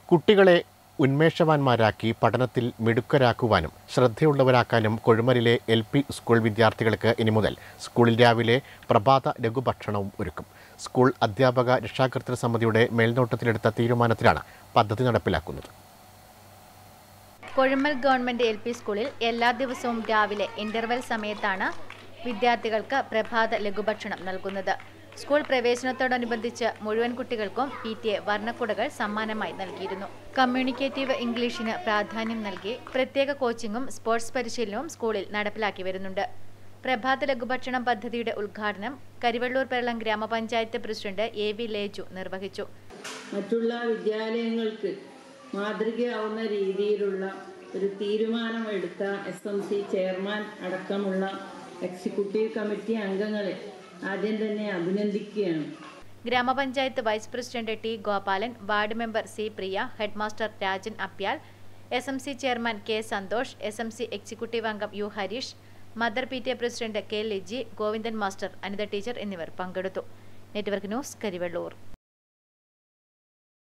കുട്ടികളെ ഉന്മേഷവാന്മാരാക്കി പഠനത്തിൽ മിടുക്കരാക്കുവാനും ശ്രദ്ധയുള്ളവരാക്കാനും കൊഴുമലിലെ എൽ പി സ്കൂൾ വിദ്യാർത്ഥികൾക്ക് ഇനി മുതൽ സ്കൂളിൽ രാവിലെ പ്രഭാത ലഘുഭക്ഷണവും ഒരുക്കും സ്കൂൾ അധ്യാപക രക്ഷാകർതൃ സമിതിയുടെ മേൽനോട്ടത്തിലെടുത്ത തീരുമാനത്തിലാണ് പദ്ധതി നടപ്പിലാക്കുന്നത് കൊഴുമൽ ഗവൺമെന്റ് എൽ പി സ്കൂളിൽ എല്ലാ ദിവസവും രാവിലെ ഇന്റർവെൽ സമയത്താണ് വിദ്യാർത്ഥികൾക്ക് പ്രഭാത ലഘുഭക്ഷണം നൽകുന്നത് സ്കൂൾ പ്രവേശനത്തോടനുബന്ധിച്ച് മുഴുവൻ കുട്ടികൾക്കും പി ടി എ വർണ്ണക്കുടകൾ സമ്മാനമായി നൽകിയിരുന്നു കമ്മ്യൂണിക്കേറ്റീവ് ഇംഗ്ലീഷിന് പ്രാധാന്യം നൽകി പ്രത്യേക കോച്ചിങ്ങും സ്പോർട്സ് പരിശീലനവും സ്കൂളിൽ നടപ്പിലാക്കി വരുന്നുണ്ട് പ്രഭാത ലഘുഭക്ഷണം പദ്ധതിയുടെ ഉദ്ഘാടനം കരിവള്ളൂർ പെരളം ഗ്രാമപഞ്ചായത്ത് പ്രസിഡന്റ് എ വി ലേജു നിർവഹിച്ചു മറ്റുള്ള വിദ്യാലയങ്ങൾക്ക് മാതൃകയാവുന്ന രീതിയിലുള്ള ഒരു തീരുമാനമെടുത്ത എസ് എം സി ചെയർമാൻ അടക്കമുള്ള എക്സിക്യൂട്ടീവ് കമ്മിറ്റി അംഗങ്ങളെ ആദ്യം തന്നെ അഭിനന്ദിക്കുകയാണ് ഗ്രാമപഞ്ചായത്ത് vice president T Gopalan ward member C Priya headmaster Rajan അപ്യാൽ S M C chairman K Santhosh S M C executive അംഗം U Harish mother P T A president K Liji Govindan master Anitha teacher എന്നിവർ പങ്കെടുത്തു നെറ്റ്വർക്ക് ന്യൂസ് കരിവെള്ളൂർ